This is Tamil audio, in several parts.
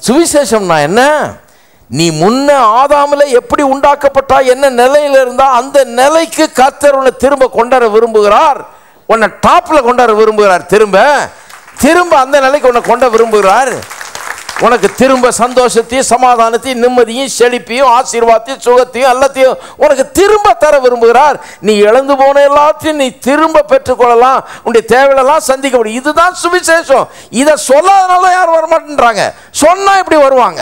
சுவிசேஷம்னா என்ன நீ முன்ன ஆதாமில் எப்படி உண்டாக்கப்பட்டா என்ன நிலையில இருந்தா அந்த நிலைக்கு கர்த்தர் உன்னை திரும்ப கொண்டாட விரும்புகிறார் உன்னை டாப்ல கொண்டாட விரும்புகிறார் திரும்ப திரும்ப அந்த நிலைக்கு உன்னை கொண்ட விரும்புகிறார் உனக்கு திரும்ப சந்தோஷத்தையும் சமாதானத்தையும் நிம்மதியும் செழிப்பையும் ஆசீர்வாதத்தையும் சுகத்தையும் எல்லாத்தையும் உனக்கு திரும்ப தர விரும்புகிறார் நீ இழந்து போன எல்லாத்தையும் நீ திரும்ப பெற்றுக்கொள்ளலாம் உன்னுடைய தேவையெல்லாம் சந்திக்க முடியும் இதுதான் சுவிசேஷம் இதை சொல்லாதனால தான் யாரும் வரமாட்டேன்றாங்க சொன்னா இப்படி வருவாங்க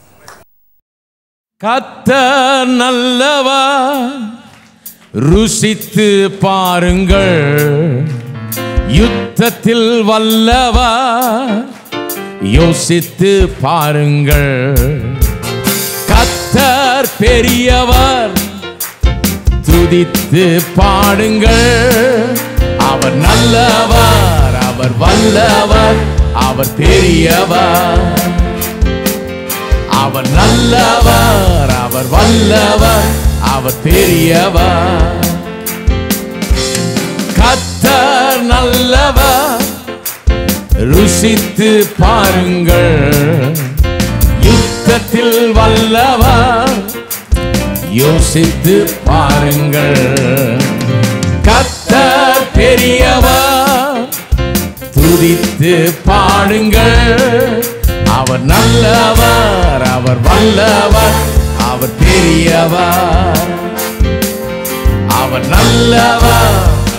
கத்தர் நல்லவா ருசித்து பாருங்கள் யுத்தத்தில் வல்லவா யோசித்து பாருங்கள் கத்தர் பெரியவர் துதித்து பாடுங்கள் அவர் நல்லவர் அவர் வல்லவர் அவர் பெரியவர் அவர் நல்லவர் அவர் வல்லவர் அவர் பெரியவர் கத்தர் நல்லவர் ருசித்து பாருங்கள் யுத்தத்தில் வல்லவர் யோசித்து பாருங்கள் கத்தர் பெரியவர் துதித்து பாடுங்கள் அவர் நல்லவர் அவர் வல்லவர் அவர் பெரியவர் அவர் நல்லவர்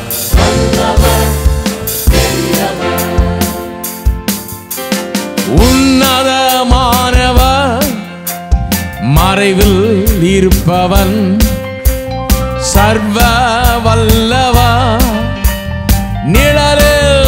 உன்னதமானவர் மறைவில் இருப்பவன் சர்வ வல்லவன் நிழலில்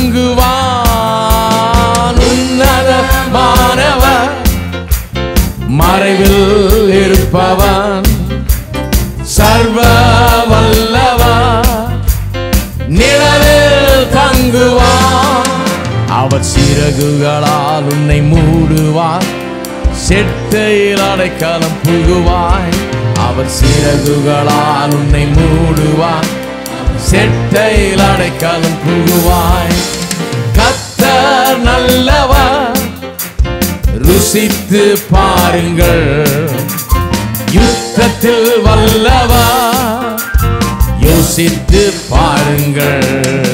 தங்குவான் உன்னதமானவர் மறைவில் இருப்பவன் சர்வ வல்லவன் நிழலில் தங்குவான் அவர் சிறகுகளால் உன்னை மூடுவார் செட்டையில் அடைக்கலம் புகுவாய் அவர் சிறகுகளால் உன்னை மூடுவார் செட்டையில் அடைக்கலம் புகுவாய் கத்தர் நல்லவர் ருசித்து பாருங்கள் யுத்தத்தில் வல்லவா யோசித்து பாருங்கள்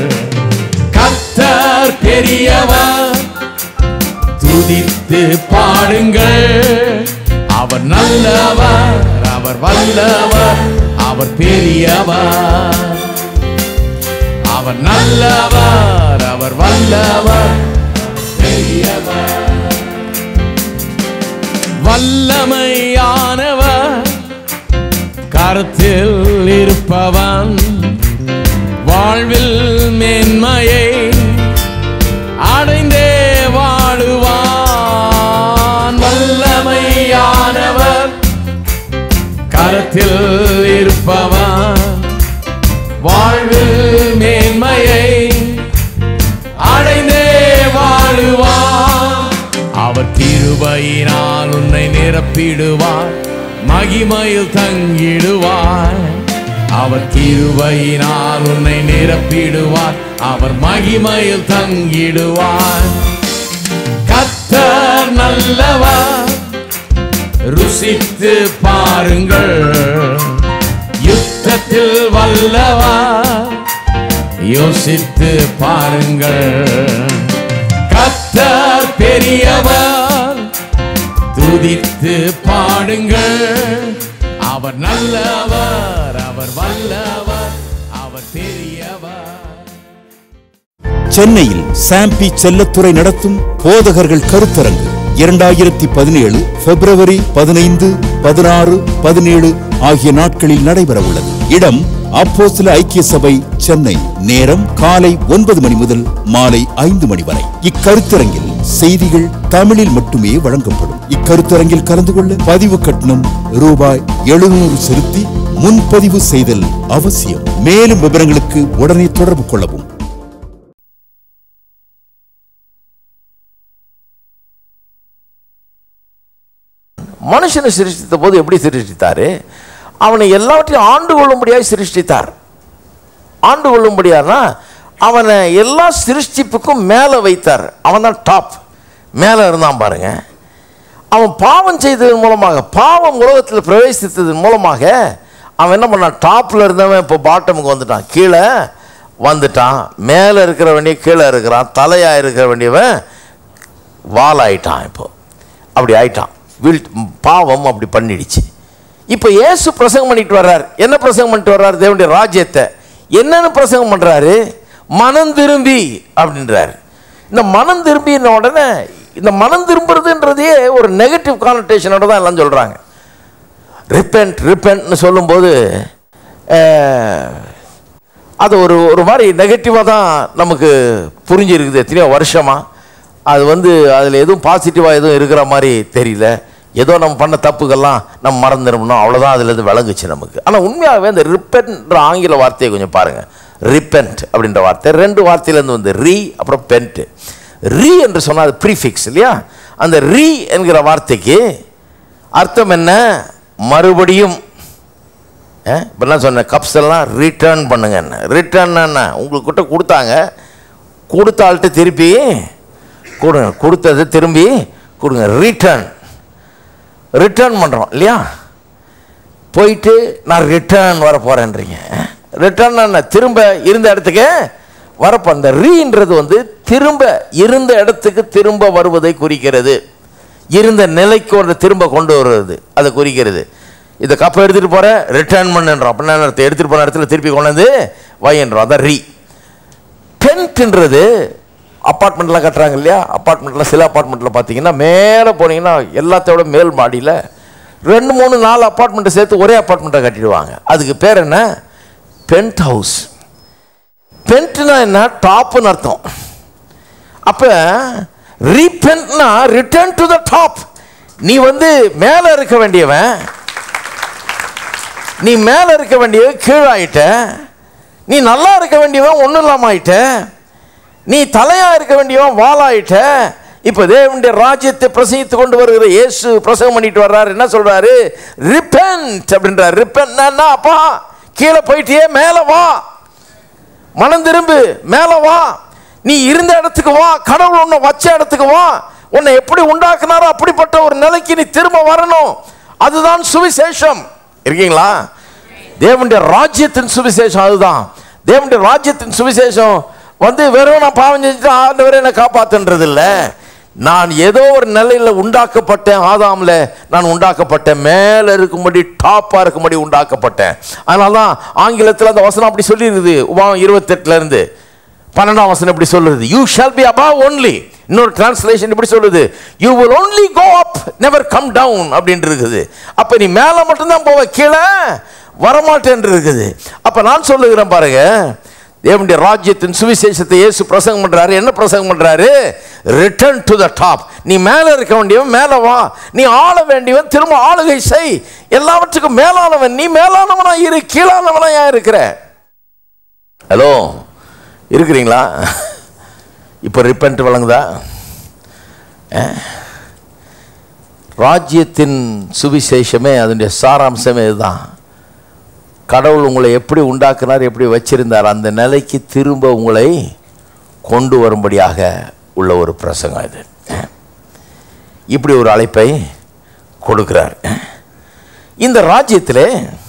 கத்தர் பெரியவர் துதித்து பாடுங்கள் அவர் நல்லவர் அவர் வல்லவர் அவர் பெரியவர் அவர் நல்லவர் அவர் வல்லவர் பெரியவர் வல்லமையானவர் கருத்தில் இருப்பவன் வாழ்வில் மேன்மையை அடைந்தே வாழுவான் வல்லமையானவர் கரத்தில் இருப்பவன் வாழ்வில் மேன்மையை அடைந்தே வாழுவான் அவர் கிருபையினால் உன்னை நிரப்பிடுவார் மகிமையில் தங்கிடுவார் அவர் கிருபையினால் உன்னை நிரப்பிடுவார் அவர் மகிமையில் தங்கிடுவார் கத்தர் நல்லவர் ருசித்து பாருங்கள் யுத்தத்தில் வல்லவா யோசித்து பாருங்கள் கத்தர் பெரியவர் துதித்து பாடுங்கள் அவர் நல்லவர் அவர் வல்லவர் அவர் பெரியவர் சென்னையில் சாம்பி செல்லத்துறை நடத்தும் போதகர்கள் கருத்தரங்கு இரண்டாயிரத்தி பதினேழு பிப்ரவரி பதினைந்து பதினாறு பதினேழு ஆகிய நாட்களில் நடைபெற உள்ளது இடம் அப்போஸ்தல ஐக்கிய சபை சென்னை நேரம் காலை ஒன்பது மணி முதல் மாலை ஐந்து மணி வரை இக்கருத்தரங்கில் செய்திகள் தமிழில் மட்டுமே வழங்கப்படும் இக்கருத்தரங்கில் கலந்து கொள்ள பதிவு கட்டணம் ரூபாய் எழுநூறு செலுத்தி முன்பதிவு செய்தல் அவசியம் மேலும் விவரங்களுக்கு உடனே தொடர்பு கொள்ளவும் மனுஷனை சிருஷ்டித்த போது எப்படி சிருஷ்டித்தாரு அவனை எல்லாவற்றையும் ஆண்டு கொள்ளும்படியாக சிருஷ்டித்தார் ஆண்டு கொள்ளும்படியானா அவனை எல்லா சிருஷ்டிப்புக்கும் மேலே வைத்தார் அவன் தான் டாப் மேலே இருந்தான் பாருங்க அவன் பாவம் செய்ததன் மூலமாக பாவம் உலகத்தில் பிரவேசித்ததன் மூலமாக அவன் என்ன பண்ணான் டாப்பில் இருந்தவன் இப்போ பாட்டமுக்கு வந்துட்டான் கீழே வந்துட்டான் மேலே இருக்கிற வேண்டிய கீழே இருக்கிறான் தலையாக இருக்கிற வேண்டியவன் வாலாயிட்டான் இப்போ அப்படி ஆயிட்டான் வீழ் பாவம் அப்படி பண்ணிடுச்சு இப்போ இயேசு பிரசங்கம் பண்ணிட்டு வர்றார் என்ன பிரசங்கம் பண்ணிட்டு வர்றார் தேவனுடைய ராஜ்யத்தை என்னன்னு பிரசங்கம் பண்ணுறாரு மனம் திரும்பி அப்படின்றாரு இந்த மனம் திரும்பின உடனே இந்த மனம் திரும்புறதுன்றதே ஒரு நெகட்டிவ் கானடேஷனோட தான் எல்லாம் சொல்கிறாங்க ரிப்பெண்ட் ரிப்பெண்ட்னு சொல்லும்போது அஹ், அது ஒரு ஒரு மாதிரி நெகட்டிவாக தான் நமக்கு புரிஞ்சிருக்குது எத்தனையோ வருஷமாக அது வந்து அதில் எதுவும் பாசிட்டிவாக எதுவும் இருக்கிற மாதிரி தெரியல ஏதோ நம்ம பண்ண தப்புக்கெல்லாம் நம்ம மறந்துடணும் அவ்வளோதான் அதில் இருந்து விளங்குச்சு நமக்கு ஆனால் உண்மையாகவே இந்த ரிப்பென்ட்ன்ற ஆங்கில வார்த்தையை கொஞ்சம் பாருங்கள் ரிப்பென்ட் அப்படின்ற வார்த்தை ரெண்டு வார்த்தையிலேருந்து வந்து ரீ அப்புறம் பென்ட் ரீ என்று சொன்னால் அது ப்ரீஃபிக்ஸ் இல்லையா அந்த ரீ என்கிற வார்த்தைக்கு அர்த்தம் என்ன மறுபடியும் இப்போ நான் சொன்னேன் கப்ஸ் எல்லாம் ரிட்டர்ன் பண்ணுங்க என்ன ரிட்டர்ன் என்ன உங்கள்கிட்ட கொடுத்தாங்க கொடுத்த ஆள்கிட்ட திருப்பி கொடுங்க கொடுத்தது திரும்பி கொடுங்க ரிட்டர்ன் ரிட்டர்ன் பண்ணுறோம் இல்லையா போயிட்டு நான் ரிட்டர்ன் வர போகிறேன்றீங்க ரிட்டர்ன் என்ன திரும்ப இருந்த இடத்துக்கு வரப்போ அந்த ரீன்றது வந்து திரும்ப இருந்த இடத்துக்கு திரும்ப வருவதை குறிக்கிறது இருந்த நிலைக்கு ஒரு திரும்ப கொண்டு வருவது அதை குறிக்கிறது இந்த கப்பை எடுத்துகிட்டு போகிறேன் ரிட்டர்ன் பண்ணுன்றோம் அப்படின்னா என்ன அர்த்தம்? எடுத்துகிட்டு போன இடத்துல திருப்பி கொண்டு வந்து வைன்றோம் அதான் ரீ டென்ட்ன்றது அப்பார்ட்மெண்ட்லாம் கட்டுறாங்க இல்லையா அப்பார்ட்மெண்ட்டில் சில அப்பார்ட்மெண்ட்டில் பார்த்தீங்கன்னா மேலே போனீங்கன்னா எல்லாத்தையோட மேல் மாடியில் ரெண்டு மூணு நாலு அப்பார்ட்மெண்ட்டை சேர்த்து ஒரே அப்பார்ட்மெண்ட்டை கட்டிடுவாங்க அதுக்கு பேர் என்ன பென்ட் ஹவுஸ் பென்ட்னா என்ன டாப்னு அர்த்தம் அப்போ ரீபென்ட்னா ரிட்டர்ன் டு த டாப் நீ வந்து மேலே இருக்க வேண்டியவன் நீ மேலே இருக்க வேண்டியவன் கீழாயிட்ட நீ நல்லா இருக்க வேண்டியவன் ஒன்றும் இல்லாமல் ஆயிட்ட நீ தலையா இருக்க வேண்டியவன் வாளாயிட்ட இப்போ தேவனுடைய ராஜ்யத்தை பிரசங்கித்து கொண்டு வருகிற இயேசு பிரசங்கம் பண்ணிட்டு வர்றாரு என்ன சொல்றாரு ரிப்பென்ட் அப்படின்றார் ரிப்பென்ட் அப்பா கீழே போயிட்டியே மேலே வா மனம் திரும்பு மேலே வா நீ இருந்த இடத்துக்கு வா கடவுள் உன்னை வச்ச இடத்துக்கு வா உன்னை எப்படி உண்டாக்குனாரோ அப்படிப்பட்ட ஒரு நிலைக்கு நீ திரும்ப வரணும் அதுதான் சுவிசேஷம் இருக்கீங்களா தேவனுடைய ராஜ்யத்தின் சுவிசேஷம் அதுதான் தேவனுடைய ராஜ்யத்தின் சுவிசேஷம் வந்து வெறும் நான் பாவம் செஞ்சுட்டு ஆண்டவரே என்னை காப்பாத்துன்றது இல்லை நான் ஏதோ ஒரு நிலையில் உண்டாக்கப்பட்டேன் ஆதாமில் நான் உண்டாக்கப்பட்டேன் மேலே இருக்கும்படி டாப்பாக இருக்கும்படி உண்டாக்கப்பட்டேன் அதனால தான் ஆங்கிலத்தில் அந்த வசனம் அப்படி சொல்லியிருக்குது உபாவம் இருபத்தெட்டுல இருந்து பன்னெண்டாம் வசனம் இப்படி சொல்லுது you shall be above only இன்னொரு டிரான்ஸ்லேஷன் இப்படி சொல்லுது you will only go up never come down அப்படின்னு இருக்குது அப்போ நீ மேலே மட்டும்தான் போவ கீழே வரமாட்டேன் இருக்குது அப்போ நான் சொல்லுகிறேன் பாருங்க தேவனுடைய ராஜ்யத்தின் சுவிசேஷத்தை இயேசு பிரசங்கம் பண்றாரு என்ன பிரசங்கம் பண்றாரு ரிட்டர்ன் டு த டாப் நீ மேலே இருக்க வேண்டியவன் மேலே வா நீ ஆள வேண்டியவன் திரும்ப ஆளுகை செய் எல்லாவற்றுக்கும் மேலானவன் நீ மேலானவனா இரு கீழானவனா ஏன் இருக்கிற ஹலோ இருக்கிறீங்களா இப்போ ரிப்பன்ட் வழங்குதா அஹ்? ராஜ்யத்தின் சுவிசேஷமே அதனுடைய சாராம்சமே இதுதான் கடவுள் உங்களை எப்படி உண்டாக்குனார் எப்படி வச்சிருந்தார் அந்த நிலைக்கு திரும்ப உங்களை கொண்டு வரும்படியாக உள்ள ஒரு பிரசங்கம் இது இப்படி ஒரு அழைப்பை கொடுக்கிறார் இந்த ராஜ்யத்திலே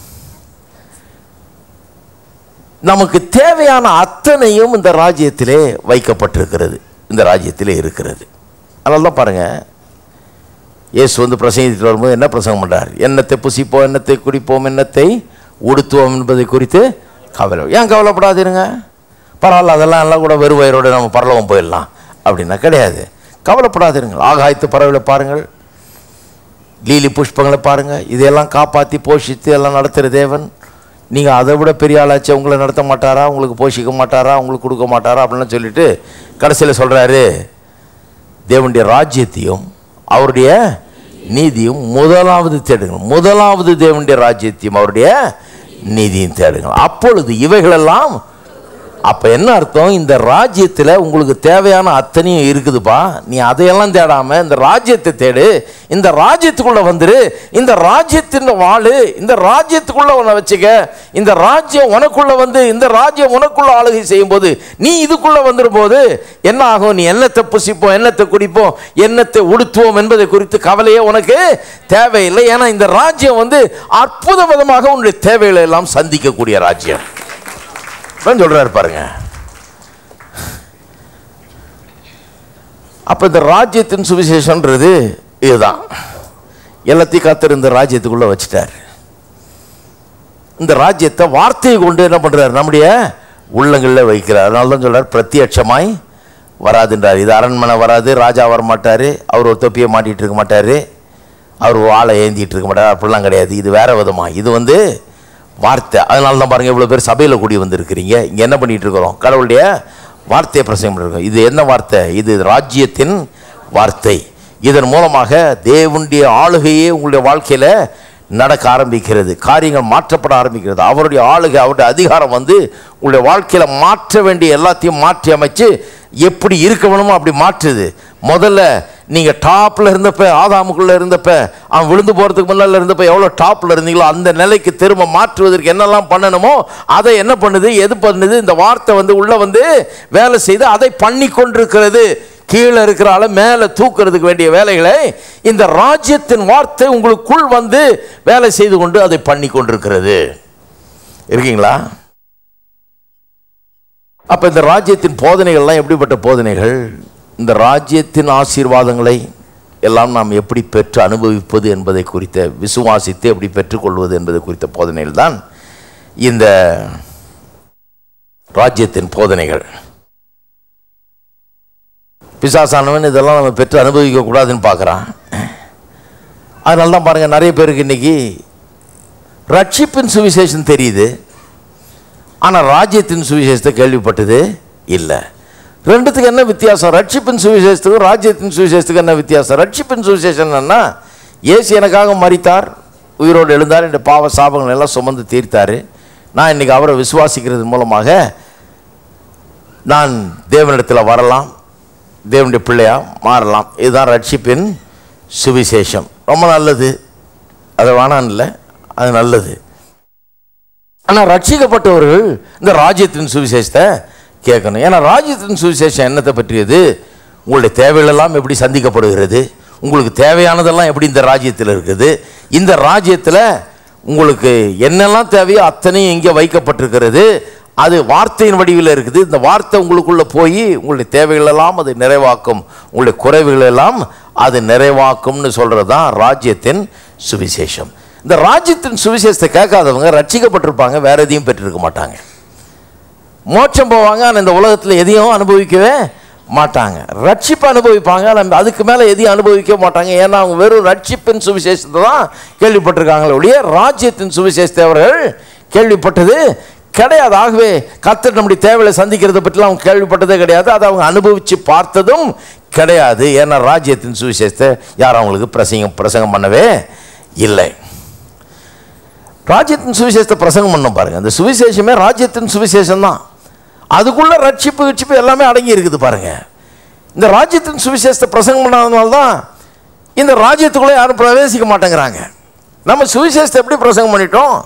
நமக்கு தேவையான அத்தனையும் இந்த ராஜ்யத்திலே வைக்கப்பட்டிருக்கிறது இந்த ராஜ்யத்திலே இருக்கிறது அதனால தான் பாருங்கள் இயேசு வந்து பிரசங்கிட்டு வரும்போது என்ன பிரசங்கம் பண்ணுறார் எண்ணத்தை புசிப்போம் எண்ணத்தை குடிப்போம் எண்ணத்தை உடுத்துவோம் என்பதை குறித்து கவலை ஏன் கவலைப்படாதீருங்க பரவாயில்ல அதெல்லாம் எல்லாம் கூட வெறும் வயிறோட நம்ம பரலவம் போயிடலாம் அப்படின்னா கிடையாது கவலைப்படாதீருங்கள் ஆகாயத்து பறவைகளை பாருங்கள் லீலி புஷ்பங்களை பாருங்கள் இதையெல்லாம் காப்பாற்றி போஷித்து எல்லாம் நடத்துகிற தேவன் நீங்கள் அதை விட பெரிய ஆளாச்சு உங்களை நடத்த மாட்டாரா உங்களுக்கு போஷிக்க மாட்டாரா உங்களுக்கு கொடுக்க மாட்டாரா அப்படின்னு சொல்லிட்டு கடைசியில் சொல்கிறாரு தேவனுடைய ராஜ்யத்தையும் அவருடைய நீதியும் முதலாவது தேடுங்கள் முதலாவது தேவனுடைய ராஜ்யத்தையும் அவருடைய நீதியும் தேடுங்கள் அப்பொழுது இவைகளெல்லாம் அப்ப என்ன அர்த்தம் இந்த ராஜ்யத்துல உங்களுக்கு தேவையான அத்தனையும் இருக்குதுப்பா நீ அதையெல்லாம் தேடாம இந்த ராஜ்யத்தை தேடு இந்த ராஜ்யத்துக்குள்ள வந்துரு இந்த ராஜ்யத்தின் வாழு இந்த ராஜ்யத்துக்குள்ள உன்னை வச்சுக்க இந்த ராஜ்யம் உனக்குள்ள வந்து இந்த ராஜ்யம் உனக்குள்ள ஆளுகை செய்யும் போது நீ இதுக்குள்ள வந்துடும் போது என்ன ஆகும் நீ என்னத்தை புசிப்போம் என்னத்தை குடிப்போம் என்னத்தை உடுத்துவோம் என்பதை குறித்து கவலையே உனக்கு தேவையில்லை ஏன்னா இந்த ராஜ்யம் வந்து அற்புத விதமாக உன்னுடைய தேவைகளை எல்லாம் சந்திக்கக்கூடிய ராஜ்யம் தான் சொல்றாரு பாருங்க அப்ப இந்த ராஜ்யத்தின் சுவிசேஷன்றது இதுதான் எல்லாத்தையும் கத்தர் இந்த ராஜ்யத்துக்குள்ள வச்சுட்டார் இந்த ராஜ்யத்தை வார்த்தையை கொண்டு என்ன பண்றாரு நம்முடைய உள்ளங்களில் வைக்கிறார் அதனால தான் சொல்றார் பிரத்யட்சமாய் வராதுன்றார் இது அரண்மனை வராது ராஜா வர மாட்டாரு அவர் ஒரு தொப்பியை மாட்டிட்டு இருக்க மாட்டாரு அவர் வாழை ஏந்திட்டு இருக்க மாட்டார் அப்படிலாம் கிடையாது இது வேற விதமா இது வந்து வார்த்தை அதனால தான் பாருங்க இவ்வளோ பேர் சபையில் கூடி வந்திருக்கிறீங்க இங்கே என்ன பண்ணிட்டு இருக்கிறோம் கடவுளுடைய வார்த்தையை பிரசங்கம் பண்ணிருக்கோம் இது என்ன வார்த்தை இது ராஜ்யத்தின் வார்த்தை இதன் மூலமாக தேவனுடைய ஆளுகையே உங்களுடைய வாழ்க்கையில் நடக்க ஆரம்பிக்கிறது காரியங்கள் மாற்றப்பட ஆரம்பிக்கிறது அவருடைய ஆளுகை அவருடைய அதிகாரம் வந்து உங்களுடைய வாழ்க்கையில் மாற்ற வேண்டிய எல்லாத்தையும் மாற்றி அமைச்சு எப்படி இருக்க வேணுமோ அப்படி மாற்றுது முதல்ல நீங்கள் டாப்பில் இருந்தப்ப ஆதாமுக்குள்ளே இருந்தப்ப அவன் விழுந்து போகிறதுக்கு முன்னால் இருந்தப்ப எவ்வளோ டாப்பில் இருந்தீங்களோ அந்த நிலைக்கு திரும்ப மாற்றுவதற்கு என்னெல்லாம் பண்ணணுமோ அதை என்ன பண்ணுது எது பண்ணுது இந்த வார்த்தை வந்து உள்ளே வந்து வேலை செய்து அதை பண்ணி கொண்டிருக்கிறது கீழே இருக்கிற ஆளை மேலே தூக்குறதுக்கு வேண்டிய வேலைகளை இந்த ராஜ்யத்தின் வார்த்தை உங்களுக்குள் வந்து வேலை செய்து கொண்டு அதை பண்ணி கொண்டிருக்கிறது இருக்கீங்களா அப்ப இந்த ராஜ்யத்தின் போதனைகள்லாம் எப்படிப்பட்ட போதனைகள் இந்த ராஜ்யத்தின் ஆசீர்வாதங்களை எல்லாம் நாம் எப்படி பெற்று அனுபவிப்பது என்பதை குறித்த விசுவாசித்து எப்படி பெற்றுக்கொள்வது என்பது குறித்த போதனைகள் தான் இந்த ராஜ்யத்தின் போதனைகள் பிசாசானவன் இதெல்லாம் நம்ம பெற்று அனுபவிக்க கூடாதுன்னு பார்க்குறான் அதனால தான் பாருங்கள் நிறைய பேருக்கு இன்னைக்கு ரட்சிப்பின் சுவிசேஷம் தெரியுது ஆனால் ராஜ்யத்தின் சுவிசேஷத்தை கேள்விப்பட்டது இல்லை ரெண்டுத்துக்கு என்ன வித்தியாசம் ரட்சிப்பின் சுவிசேஷத்துக்கும் ராஜ்யத்தின் சுவிசேஷத்துக்கு என்ன வித்தியாசம் ரட்சிப்பின் சுவிசேஷம் என்னன்னா இயேசு எனக்காக மறித்தார் உயிரோடு எழுந்தார் என்ற பாவ சாபங்கள் எல்லாம் சுமந்து தீர்த்தார் நான் இன்னைக்கு அவரை விசுவாசிக்கிறது மூலமாக நான் தேவனிடத்தில் வரலாம் தேவனுடைய பிள்ளையா மாறலாம் இதுதான் ரட்சிப்பின் சுவிசேஷம் ரொம்ப நல்லது அது வேணான்னு இல்லை அது நல்லது ஆனால் ரட்சிக்கப்பட்டவர்கள் இந்த ராஜ்யத்தின் சுவிசேஷத்தை கேட்கணும் ஏன்னா ராஜ்யத்தின் சுவிசேஷம் என்னத்தை பற்றியது உங்களுடைய தேவைகளெல்லாம் எப்படி சந்திக்கப்படுகிறது உங்களுக்கு தேவையானதெல்லாம் எப்படி இந்த ராஜ்யத்தில் இருக்குது இந்த ராஜ்யத்தில் உங்களுக்கு என்னெல்லாம் தேவையோ அத்தனையும் இங்கே வைக்கப்பட்டிருக்கிறது அது வார்த்தையின் வடிவில் இருக்குது இந்த வார்த்தை உங்களுக்குள்ளே போய் உங்களுடைய தேவைகளெல்லாம் அது நிறைவாக்கும் உங்களுடைய குறைவுகளெல்லாம் அது நிறைவாக்கும்னு சொல்கிறது தான் ராஜ்யத்தின் சுவிசேஷம் இந்த ராஜ்யத்தின் சுவிசேஷத்தை கேட்காதவங்க ரட்சிக்கப்பட்டிருப்பாங்க வேற எதையும் பெற்றிருக்க மாட்டாங்க மோட்சம் போவாங்க ஆனால் இந்த உலகத்தில் எதையும் அனுபவிக்கவே மாட்டாங்க ரட்சிப்பு அனுபவிப்பாங்க ஆனால் அதுக்கு மேலே எதையும் அனுபவிக்க மாட்டாங்க ஏன்னா அவங்க வெறும் ரட்சிப்பின் சுவிசேஷத்தை தான் கேள்விப்பட்டிருக்காங்களே ஒழிய ராஜ்யத்தின் சுவிசேஷத்தை அவர்கள் கேள்விப்பட்டது கிடையாது ஆகவே கத்தர் நம்முடைய தேவையை சந்திக்கிறத பற்றிலாம் அவங்க கேள்விப்பட்டதே கிடையாது அதை அவங்க அனுபவித்து பார்த்ததும் கிடையாது ஏன்னா ராஜ்யத்தின் சுவிசேஷத்தை யாரும் அவங்களுக்கு பிரசங்கம் பிரசங்கம் பண்ணவே இல்லை ராஜ்யத்தின் சுவிசேஷத்தை பிரசங்கம் பண்ணோம் பாருங்க அந்த சுவிசேஷமே ராஜ்யத்தின் சுவிசேஷம் தான் அதுக்குள்ள ரட்சிப்பு கிட்சிப்பு எல்லாமே அடங்கி இருக்குது பாருங்க இந்த ராஜ்யத்தின் சுவிசேஷத்தை பிரசங்கம் பண்ணாதனால தான் இந்த ராஜ்யத்துக்குள்ளே யாரும் பிரவேசிக்க மாட்டேங்கிறாங்க நம்ம சுவிசேஷத்தை எப்படி பிரசங்கம் பண்ணிட்டோம்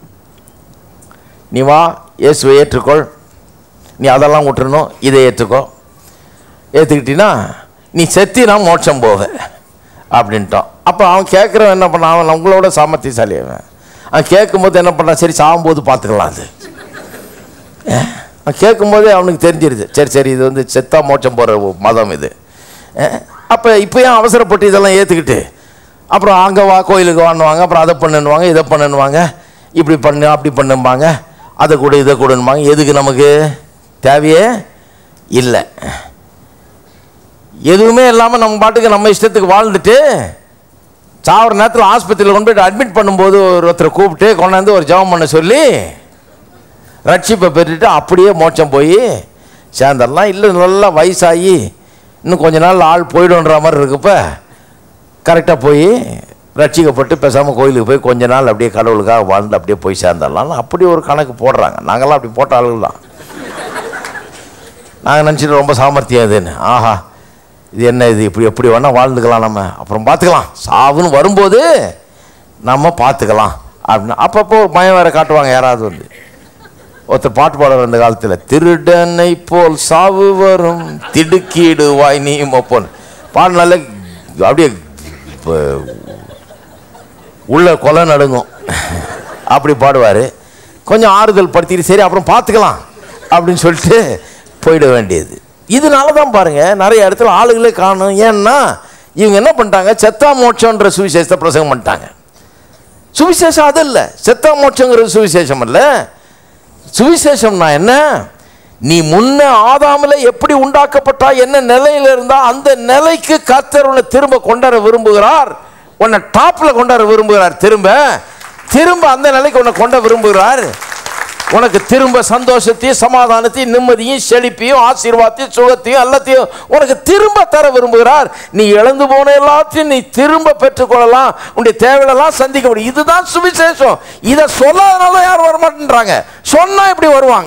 நீ வா இயேசுவை ஏற்றுக்கொள் நீ அதெல்லாம் விட்டுறணும் இதை ஏற்றுக்கோ ஏற்றுக்கிட்டீங்கன்னா நீ செத்தினா மோட்சம் போவ அப்படின்ட்டோம் அப்போ அவன் கேட்குறவன் என்ன பண்ணான் அவன் உங்களோட சாமர்த்தியசாலி அவன் அவன் கேட்கும்போது என்ன பண்ணான் சரி சாகும்போது பார்த்துக்கலாம் அது ஏன்? அவன் கேட்கும்போதே அவனுக்கு தெரிஞ்சிருது சரி சரி இது வந்து செத்தா மோட்சம் போகிற மதம் இது அப்போ இப்போ ஏன் அவசரப்பட்டு இதெல்லாம் ஏற்றுக்கிட்டு அப்புறம் அங்கே வா கோயிலுக்கு வாங்குவாங்க அப்புறம் அதை பண்ணுவாங்க இதை பண்ணுவாங்க இப்படி பண்ணு அப்படி பண்ணும்பாங்க அதை கூட இதை கூடன்பாங்க எதுக்கு நமக்கு தேவையே இல்லை எதுவுமே இல்லாமல் நம்ம பாட்டுக்கு நம்ம இஷ்டத்துக்கு வாழ்ந்துட்டு சாவர நேரத்தில் ஆஸ்பத்திரியில் கொண்டு போய்ட்டு அட்மிட் பண்ணும்போது ஒருத்தரை கூப்பிட்டு கொண்டாந்து ஒரு ஜெபம் பண்ண சொல்லி ரட்சிப்பை பெற்றுட்டு அப்படியே மோட்சம் போய் சேர்ந்துடலாம் இல்லை நல்லா வயசாகி இன்னும் கொஞ்ச நாள் ஆள் போயிடுன்ற மாதிரி இருக்கப்ப கரெக்டாக போய் ரட்சிக்கப்பட்டு பேசாமல் கோயிலுக்கு போய் கொஞ்ச நாள் அப்படியே கடவுளுக்காக வாழ்ந்து அப்படியே போய் சேர்ந்துடலாம் அப்படி ஒரு கணக்கு போடுறாங்க நாங்கள்லாம் அப்படி போட்ட ஆளுகள் தான் நாங்கள் நினச்சிட்டு ரொம்ப சாமர்த்தியம் இதுன்னு ஆஹா இது என்ன இது இப்படி எப்படி வேணால் வாழ்ந்துக்கலாம் நம்ம அப்புறம் பார்த்துக்கலாம் சாவுன்னு வரும்போது நம்ம பார்த்துக்கலாம் அப்படின்னு அப்பப்போ பயம் வேற காட்டுவாங்க யாராவது வந்து ஒருத்தர் பாட்டு பாடுற அந்த காலத்தில் திருடனை போல் சாவு வரும் திடுக்கிடுவாய் நீ மொப்பன் பாடினால அப்படியே இப்ப உள்ள கொலை நடுங்கும் அப்படி பாடுவார் கொஞ்சம் ஆறுதல் படுத்திட்டு சரி அப்புறம் பார்த்துக்கலாம் அப்படின்னு சொல்லிட்டு போயிட வேண்டியது இதனால தான் பாருங்க நிறைய இடத்துல ஆளுகளே காணும் ஏன்னா இவங்க என்ன பண்ணிட்டாங்க செத்தா மோட்சன்ற சுவிசேஷத்தை பிரசங்கம் பண்ணிட்டாங்க சுவிசேஷம் அது இல்லை செத்தா மோட்சங்கிறது சுவிசேஷம் இல்லை சுவிசேஷம்னா என்ன நீ முன்ன ஆதாமில் எப்படி உண்டாக்கப்பட்டா என்ன நிலையில இருந்தா அந்த நிலைக்கு கர்த்தர் உன்னை திரும்ப கொண்டாட விரும்புகிறார் உன்னை டாப்ல கொண்டாட விரும்புகிறார் திரும்ப திரும்ப அந்த நிலைக்கு உன்னை கொண்ட விரும்புகிறார் உனக்கு திரும்ப சந்தோஷத்தையும் சமாதானத்தையும் நிம்மதியும் செழிப்பையும் ஆசீர்வாதத்தையும் சுகத்தையும் எல்லாத்தையும் உனக்கு திரும்ப தர விரும்புகிறார் நீ இழந்து போன எல்லாத்தையும் நீ திரும்ப பெற்றுக்கொள்ளலாம் உன்னுடைய தேவைகளெல்லாம் சந்திக்க முடியும் இதுதான் சுவிசேஷம் இதை சொல்லாதனால தான் யாரும் வரமாட்டேன்றாங்க சொன்னா இப்படி வருவாங்க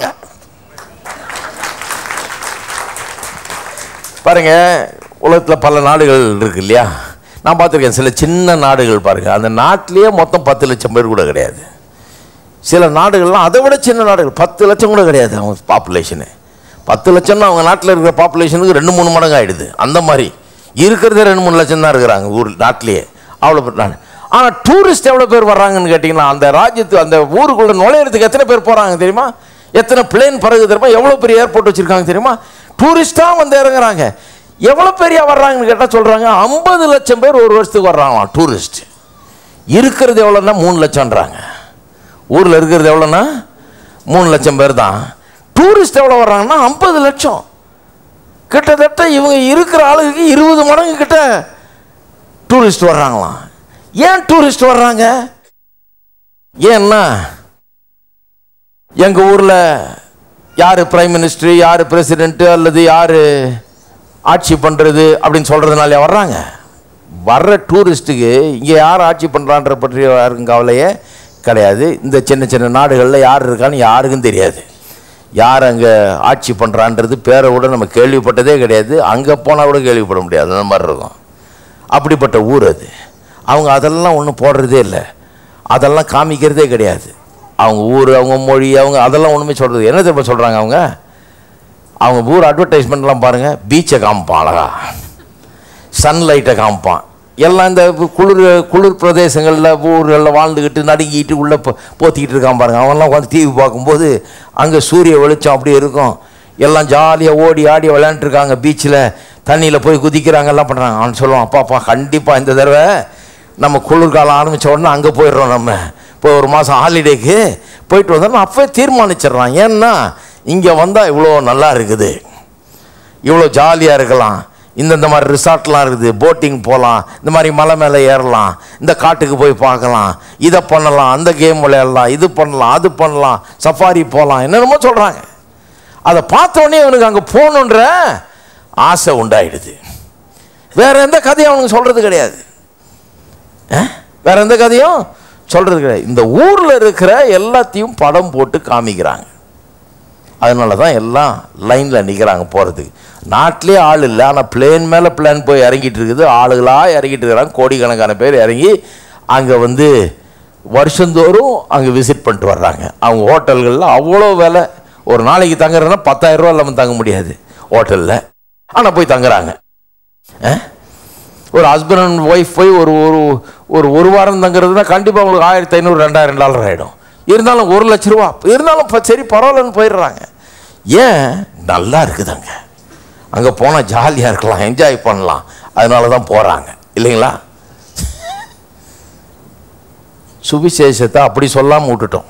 பாருங்க உலகத்தில் பல நாடுகள் இருக்கு இல்லையா நான் பார்த்துருக்கேன் சில சின்ன நாடுகள் பாருங்க அந்த நாட்டிலேயே மொத்தம் பத்து லட்சம் பேர் கூட கிடையாது சில நாடுகள்லாம் அதை விட சின்ன நாடுகள் பத்து லட்சம் கூட கிடையாது அவங்க பாப்புலேஷனு பத்து லட்சம்னா அவங்க நாட்டில் இருக்கிற பாப்புலேஷனுக்கு ரெண்டு மூணு மடங்கு ஆயிடுது அந்த மாதிரி இருக்கிறதே ரெண்டு மூணு லட்சம் தான் இருக்கிறாங்க ஊர் நாட்டிலேயே அவ்வளோ பேர் நாடு ஆனால் டூரிஸ்ட் எவ்வளோ பேர் வர்றாங்கன்னு கேட்டிங்கன்னா அந்த ராஜ்யத்து அந்த ஊருக்குள்ளே நுழையிறதுக்கு எத்தனை பேர் போகிறாங்க தெரியுமா எத்தனை பிளேன் பறகு தெரியுமா எவ்வளோ பெரிய ஏர்போர்ட் வச்சுருக்காங்க தெரியுமா டூரிஸ்ட்டாக வந்து இறங்குறாங்க எவ்வளோ பெரிய வர்றாங்கன்னு கேட்டால் சொல்கிறாங்க ஐம்பது லட்சம் பேர் ஒரு வருஷத்துக்கு வர்றாங்களாம் டூரிஸ்ட் இருக்கிறது எவ்வளோன்னா மூணு லட்சம்ன்றாங்க ஊரில் இருக்கிறது எவ்வளோன்னா மூணு லட்சம் பேர் தான் டூரிஸ்ட் எவ்வளோ வர்றாங்கன்னா ஐம்பது லட்சம் கிட்டத்தட்ட இவங்க இருக்கிற ஆளுக்கு இருபது மடங்கு கிட்ட டூரிஸ்ட் வர்றாங்களாம் ஏன் டூரிஸ்ட் வர்றாங்க ஏன்னா எங்கள் ஊரில் யார் பிரைம் மினிஸ்டர் யார் பிரசிடென்ட்டு அல்லது யார் ஆட்சி பண்ணுறது அப்படின்னு சொல்கிறதுனால வர்றாங்க வர்ற டூரிஸ்ட்டுக்கு இங்கே யார் ஆட்சி பண்ணுறான்ற பற்றி யாருக்கும் கவலையே கிடையாது இந்த சின்ன சின்ன நாடுகளில் யார் இருக்கான்னு யாருக்கும் தெரியாது யார் அங்கே ஆட்சி பண்ணுறான்றது பேரை கூட நம்ம கேள்விப்பட்டதே கிடையாது அங்கே போனால் கூட கேள்விப்பட முடியாது அந்த மாதிரி இருக்கும் அப்படிப்பட்ட ஊர் அது அவங்க அதெல்லாம் ஒன்றும் போடுறதே இல்லை அதெல்லாம் காமிக்கிறதே கிடையாது அவங்க ஊர் அவங்க மொழி அவங்க அதெல்லாம் ஒன்றுமே சொல்கிறது என்ன தெரியுமா சொல்கிறாங்க அவங்க அவங்க ஊர் அட்வர்டைஸ்மெண்ட்லாம் பாருங்கள் பீச்சை காமிப்பான் அழகா சன்லைட்டை காமிப்பான் எல்லாம் இந்த குளிர் குளிர் பிரதேசங்களில் ஊர்களில் வாழ்ந்துக்கிட்டு நடுங்கிட்டு உள்ளே போ போத்திக்கிட்டு இருக்கான் பாருங்க அவன்லாம் உட்காந்து டிவி பார்க்கும்போது அங்கே சூரிய வெளிச்சம் அப்படியே இருக்கும் எல்லாம் ஜாலியாக ஓடி ஆடி விளையாண்டுருக்காங்க பீச்சில் தண்ணியில் போய் குதிக்கிறாங்க எல்லாம் பண்ணுறாங்க அவன் சொல்லுவான் அப்பா அப்பா கண்டிப்பாக இந்த தடவை நம்ம குளிர்காலம் ஆரம்பித்த உடனே அங்கே போயிடுறோம் நம்ம போய் ஒரு மாதம் ஹாலிடேக்கு போயிட்டு வந்தோம் அப்போயே தீர்மானிச்சிடுறான் ஏன்னா இங்கே வந்தால் இவ்வளோ நல்லா இருக்குது இவ்வளோ ஜாலியாக இருக்கலாம் இந்தந்த மாதிரி ரிசார்ட்லாம் இருக்குது போட்டிங் போகலாம் இந்த மாதிரி மலை மேலே ஏறலாம் இந்த காட்டுக்கு போய் பார்க்கலாம் இதை பண்ணலாம் அந்த கேம் விளையாடலாம் இது பண்ணலாம் அது பண்ணலாம் சஃபாரி போகலாம் என்னென்னமோ சொல்கிறாங்க அதை பார்த்த உடனே அவனுக்கு அங்கே போகணுன்ற ஆசை உண்டாயிடுது வேற எந்த கதையும் அவனுக்கு சொல்கிறது கிடையாது அஹ்? வேற எந்த கதையும் சொல்கிறது கிடையாது இந்த ஊரில் இருக்கிற எல்லாத்தையும் படம் போட்டு காமிக்கிறாங்க அதனால தான் எல்லாம் லைனில் நிற்கிறாங்க போகிறதுக்கு நாட்டிலே ஆள் இல்லை ஆனால் பிளேன் மேலே பிளேன் போய் இறங்கிட்டு இருக்குது ஆளுகளாக இறங்கிட்டு இருக்கிறாங்க கோடிக்கணக்கான பேர் இறங்கி அங்கே வந்து வருஷந்தோறும் அங்கே விசிட் பண்ணிட்டு வர்றாங்க அவங்க ஹோட்டல்களில் அவ்வளோ விலை ஒரு நாளைக்கு தங்குறதுனா பத்தாயிரம் ரூபா இல்லாமல் தங்க முடியாது ஹோட்டலில் ஆனால் போய் தங்குறாங்க அஹ்? ஒரு ஹஸ்பண்ட் அண்ட் ஒய்ஃப் போய் ஒரு ஒரு ஒரு ஒரு வாரம் தங்குறதுனா கண்டிப்பாக உங்களுக்கு ஆயிரத்தி ஐநூறு ரெண்டாயிரம் டாலர் ஆகிடும் இருந்தாலும் ஒரு லட்ச ரூபா இருந்தாலும் ப- சரி பரவாயில்லன்னு போயிடுறாங்க ஏன் நல்லா இருக்குது அங்கே அங்கே போனால் ஜாலியாக இருக்கலாம் என்ஜாய் பண்ணலாம் அதனால தான் போகிறாங்க இல்லைங்களா சுவிசேஷத்தை அப்படி சொல்லாமல் விட்டுட்டோம்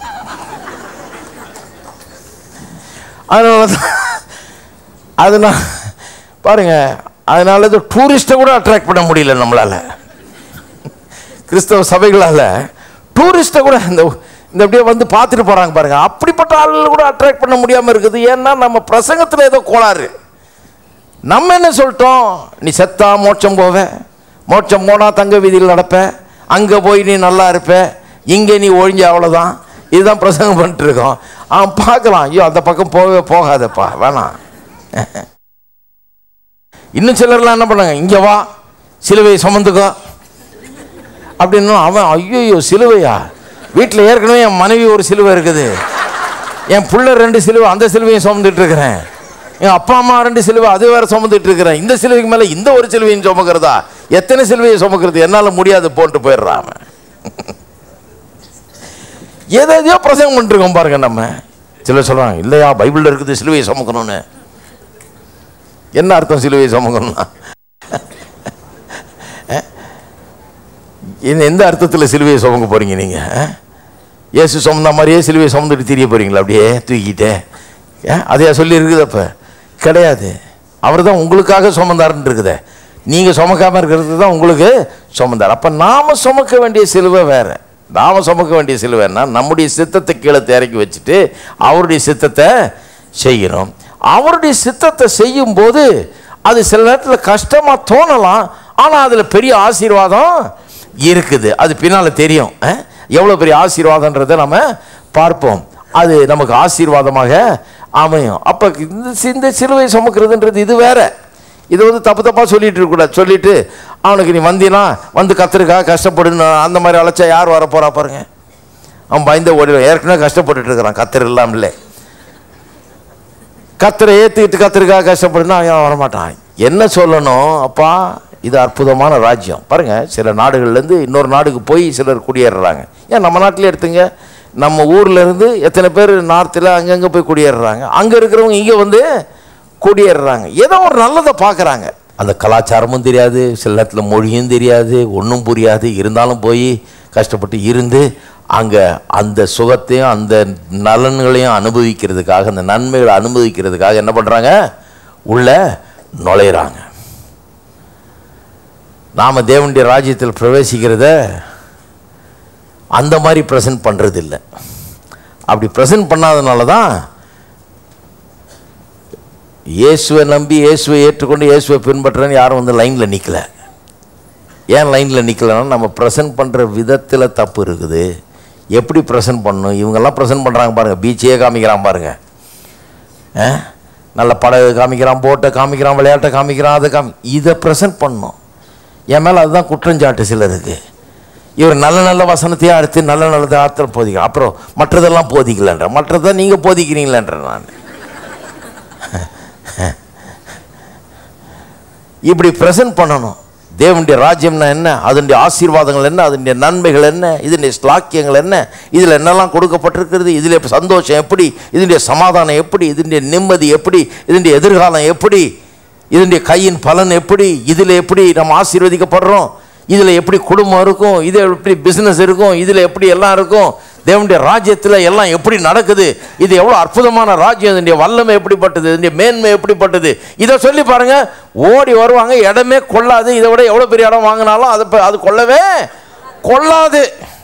அதனால தான் அதனால் பாருங்க அதனால இது டூரிஸ்ட்டை கூட அட்ராக்ட் பண்ண முடியல நம்மளால் கிறிஸ்தவ சபைகளால் டூரிஸ்ட்டை கூட இந்த இந்த அப்படியே வந்து பார்த்துட்டு போகிறாங்க பாருங்க அப்படிப்பட்ட ஆளுகளை கூட அட்ராக்ட் பண்ண முடியாமல் இருக்குது ஏன்னா நம்ம பிரசங்கத்தில் ஏதோ கோளாறு நம்ம என்ன சொல்லிட்டோம் நீ செத்தா மோட்சம் போவ மோட்சம் போனா தங்க வீதியில் நடப்ப அங்கே போய் நீ நல்லா இருப்ப இங்கே நீ ஒழிஞ்ச அவ்வளோதான் இதுதான் பிரசங்கம் பண்ணிட்டு இருக்கோம் அவன் பார்க்கலாம் ஐயோ அந்த பக்கம் போகவே போகாதப்பா வேணாம் இன்னும் சிலர்லாம் என்ன பண்ணாங்க இங்க வா சிலுவையை சுமந்துக்கோ அப்படின்னு அவன் ஐயோ சிலுவையா வீட்டில் ஏற்கனவே என் மனைவி ஒரு சிலுவை இருக்குது என் புள்ள ரெண்டு சிலுவை அந்த சிலுவையும் சுமந்துட்டு இருக்கிறேன் என் அப்பா அம்மா ரெண்டு சிலுவை அது வேற சுமந்துட்டு இருக்கிறேன் இந்த சிலுவைக்கு மேலே இந்த ஒரு சிலுவையும் சுமக்கிறதா எத்தனை சிலுவையை சுமக்கிறது என்னால் முடியாது போட்டு போயிடுறான் அவன் எதை எதையோ பிரசங்கம் பண்ணிருக்கோம் பாருங்க நம்ம சிலர் சொல்றாங்க இல்லையா பைபிளில் இருக்குது சிலுவையை சுமக்கணும்னு என்ன அர்த்தம் சிலுவையை சுமக்கணும்னா இந்த எந்த அர்த்தத்தில் சிலுவையை சுமக்க போறீங்க நீங்க அஹ்? இயேசு சுமந்த மாதிரியே சிலுவையை சுமந்துட்டு திரிய போறீங்களா அப்படியே தூக்கிட்டே ஏன் அதையா சொல்லி இருக்குது அப்ப கிடையாது அவர் தான் உங்களுக்காக சுமந்தாருன்னு இருக்குதே நீங்க சுமக்காம இருக்கிறது தான் உங்களுக்கு சுமந்தார் அப்ப நாம சுமக்க வேண்டிய சிலுவை வேற நாம சுமக்க வேண்டிய சிலுவைன்னா நம்முடைய சித்தத்தை கீழே இறக்கி வச்சுட்டு அவருடைய சித்தத்தை செய்யணும் அவருடைய சித்தத்தை செய்யும்போது அது சில நேரத்தில் கஷ்டமாக தோணலாம் ஆனால் அதில் பெரிய ஆசீர்வாதம் இருக்குது அது பின்னால் தெரியும் அஹ்? எவ்வளோ பெரிய ஆசீர்வாதன்றதை நம்ம பார்ப்போம் அது நமக்கு ஆசீர்வாதமாக அமையும் அப்போ இந்த சி- இந்த சிலுவை சுமக்கிறதுன்றது இது வேற இது வந்து தப்பு தப்பாக சொல்லிட்டு இருக்கக்கூடாது சொல்லிட்டு அவனுக்கு நீ வந்தீனா வந்து கத்திருக்கா கஷ்டப்படுன்னு அந்த மாதிரி அழைச்சா யார் வர போறா பாருங்க அவன் பயந்து ஓடிடுவான் ஏற்கனவே கஷ்டப்பட்டுட்டு இருக்கிறான் கத்தர் இல்லாமலே கத்தரை ஏற்றுக்கிட்டு கத்திரிக்கா கஷ்டப்படுனா அவன் வரமாட்டான் என்ன சொல்லணும் அப்பா இது அற்புதமான ராஜ்யம் பாருங்க சில நாடுகள்லேருந்து இன்னொரு நாடுக்கு போய் சிலர் குடியேறுறாங்க ஏன் நம்ம நாட்டிலே எடுத்துங்க நம்ம ஊர்ல இருந்து எத்தனை பேர் நார்த்தில் அங்கங்கே போய் குடியேறுறாங்க அங்கே இருக்கிறவங்க இங்கே வந்து குடியேறுறாங்க ஏதோ ஒரு நல்லதை பார்க்குறாங்க அந்த கலாச்சாரமும் தெரியாது சில நேரத்தில் மொழியும் தெரியாது ஒன்றும் புரியாது இருந்தாலும் போய் கஷ்டப்பட்டு இருந்து அங்கே அந்த சுகத்தையும் அந்த நலன்களையும் அனுபவிக்கிறதுக்காக அந்த நன்மைகளை அனுபவிக்கிறதுக்காக என்ன பண்ணுறாங்க உள்ள நுழையிறாங்க நாம் தேவனுடைய ராஜ்யத்தில் பிரவேசிக்கிறத அந்த மாதிரி ப்ரெசன்ட் பண்ணுறது இல்லை அப்படி ப்ரெசன்ட் பண்ணாதனால தான் இயேசுவை நம்பி இயேசுவை ஏற்றுக்கொண்டு இயேசுவை பின்பற்றுறேன்னு யாரும் வந்து லைனில் நிற்கல ஏன் லைனில் நிற்கலன்னா நம்ம ப்ரெசன்ட் பண்ணுற விதத்தில் தப்பு இருக்குது எப்படி ப்ரெசன்ட் பண்ணணும் இவங்கெல்லாம் ப்ரெசன்ட் பண்ணுறாங்க பாருங்கள் பீச்சையே காமிக்கிறான் பாருங்க ஆ? நல்ல படகு காமிக்கிறான் போட்டை காமிக்கிறான் விளையாட்டை காமிக்கிறான் அதை காமி இதை ப்ரெசன்ட் பண்ணணும் என் மேலே அதுதான் குற்றஞ்சாட்டு சிலருக்கு இவர் நல்ல நல்ல வசனத்தையே அடுத்து நல்ல நல்லதை ஆத்திரம் போதிக்கிறார் அப்புறம் மற்றதெல்லாம் போதிக்கலன்ற மற்றதை நீங்கள் போதிக்கிறீங்களன்ற நான் இப்படி ப்ரெசன்ட் பண்ணணும் தேவனுடைய ராஜ்யம்னா என்ன அதனுடைய ஆசீர்வாதங்கள் என்ன அதனுடைய நன்மைகள் என்ன இதனுடைய ஸ்லாக்கியங்கள் என்ன இதில் என்னெல்லாம் கொடுக்கப்பட்டிருக்கிறது இதில் இப்ப சந்தோஷம் எப்படி இதனுடைய சமாதானம் எப்படி இதனுடைய நிம்மதி எப்படி இதனுடைய எதிர்காலம் எப்படி இதனுடைய கையின் பலன் எப்படி இதில் எப்படி நம்ம ஆசீர்வதிக்கப்படுறோம் இதில் எப்படி குடும்பம் இருக்கும் இதில் எப்படி பிஸ்னஸ் இருக்கும் இதில் எப்படி எல்லாம் இருக்கும் தேவனுடைய ராஜ்யத்தில் எல்லாம் எப்படி நடக்குது இது எவ்வளோ அற்புதமான ராஜ்யம் இதனுடைய வல்லமை எப்படிப்பட்டது இதனுடைய மேன்மை எப்படிப்பட்டது இதை சொல்லி பாருங்க ஓடி வருவாங்க இடமே கொள்ளாது இதை விட எவ்வளோ பெரிய இடம் வாங்கினாலும் அது ப- அது கொள்ளவே கொள்ளாது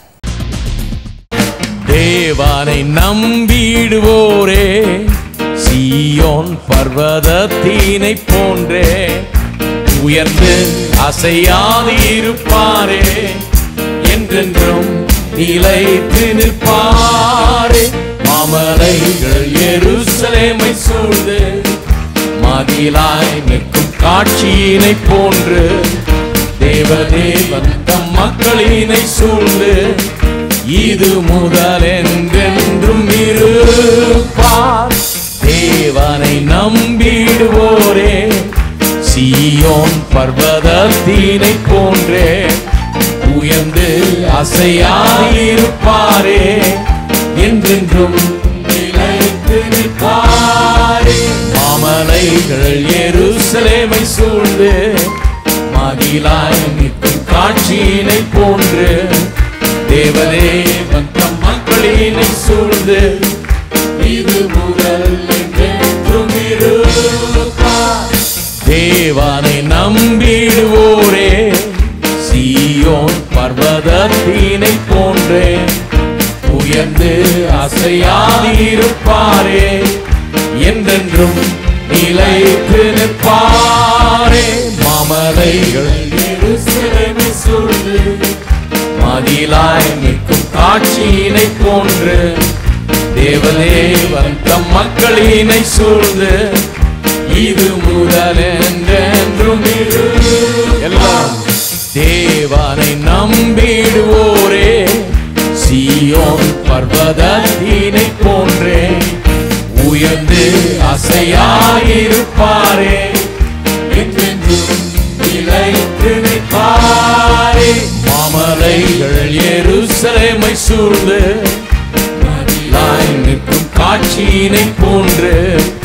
தேவனை நம்பிடுவோரே சீயோன் பர்வதத்தினை போன்றே உயர்ந்து அசையாது இருப்பாரே என்றென்றும் நிலைத்து நிற்பாரே மாமலைகள் எருசலேமை சூழ்ந்து மதிலாய் நிற்கும் காட்சியினை போன்று தேவதேவன் தம் மக்களினை சூழ்ந்து இது முதல் என்றென்றும் இருப்பார் தேவனை நம்பிடுவோரே சீயோன் பர்வதத்தினை போன்றே உயர்ந்து அசையாயிருப்பாரே என்றென்றும் நிலைத்து நிற்பாரே மாமலைகள் எருசலேமை சூழ்ந்து மதிலாய் நிற்கும் காட்சியினை போன்று தேவதேவன் தம் மக்களினை சூழ்ந்து இது முதல் என்றென்றும் இருப்பார் தேவனை நம்பிடுவோரே சீயோன் பர்வதத்தினை போன்றே உயர்ந்து அசையாதிருப்பாரே என்றென்றும் நிலைத்து நிற்பாரே மாமலைகள் எருசலேமை சூழ்ந்து மதிலாய் நிற்கும் காட்சியினை போன்று தேவதேவன் தம் மக்களினை சூழ்ந்து இது முதல் என்றென்றும் இரு எல்லாம் தேவனை நம்பிடுவோரே சீயோன் பர்வதத்தினை போன்றே உயர்ந்து அசையாயிருப்பாரே என்றென்றும் நிலைத்து நிற்பாரே மாமலைகள் எருசலேமை சூழ்ந்து மதிலாய் நிற்கும் காட்சியினை போன்று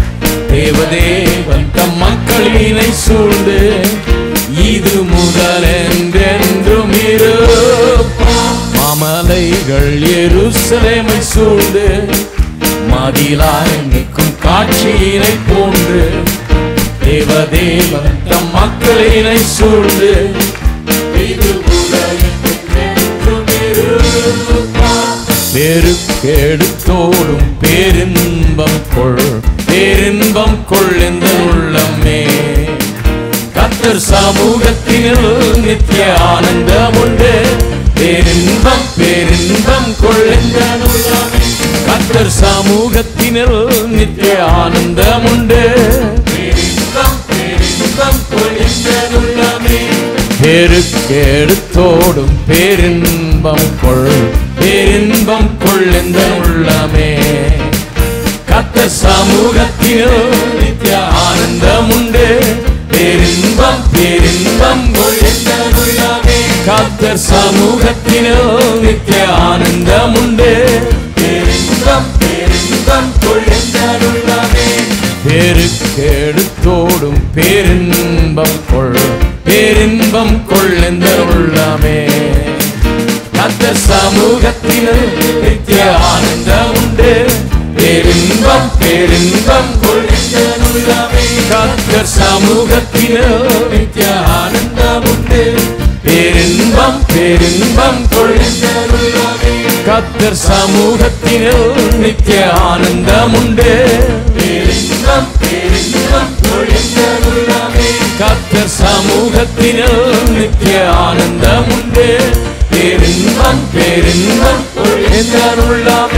தேவதேவன் தம் மக்களினை சூழ்ந்து இது முதல் என்றென்றும் இருப்பார் மாமலைகள் எருசலேமை சூழ்ந்து மதிலாய் நிற்கும் காட்சியினை போன்று தேவதேவன் தம் மக்களினை சூழ்ந்து இது முதல் என்றென்றும் இருப்பார் பெருக்கெடுத்தோடும் பேரின்பம் கொள் பேரின்பம் கொள் எந்த உள்ளமே கத்தர் சமூகத்தினில் நித்திய ஆனந்தம் உண்டு பேரின்பம் பேரின்பம் கொள் எந்த உள்ளமே கத்தர் சமூகத்தினில் நித்திய ஆனந்தம் உண்டு பேரின்பம் பேரின்பம் கொள் எந்த உள்ளமே பெருக்கெடுத்தோடும் பேரின்பம் கொள் பேரின்பம் கொள் எந்த உள்ளமே கத்த சமூகத்தில் நித்திய ஆனந்தம் உண்டு பேரின்பம் பேரின்பம் கொள் எந்த உள்ளமே கத்தர் சமூகத்தினோ நித்திய ஆனந்தம் உண்டு பேரின்பம் பேரின்பம் கொள் எந்த உள்ளமே பெருக்கெடுத்தோடும் பேரின்பம் கொள் பேரின்பம் கொள் எந்த உள்ளமே கத்த சமூகத்தினர் நித்திய ஆனந்தம் உண்டு பேரின்பம் பேரின்பம் கொள் எந்த உள்ளமே கத்த சமூகத்தினர் நித்திய ஆனந்தம் உண்டு பேரின்பம் பேரின்பம் கொள் எந்த உள்ளமே கத்தர் சமூகத்தினர் நித்திய ஆனந்தம் உண்டு பேரின்பம் பேரின்பம் கொள் எந்த உள்ளமே கத்தர் சமூகத்தினர் நித்திய ஆனந்தம் உண்டு பேரின்பம் பேரின்பம் கொள் எந்த உள்ளமே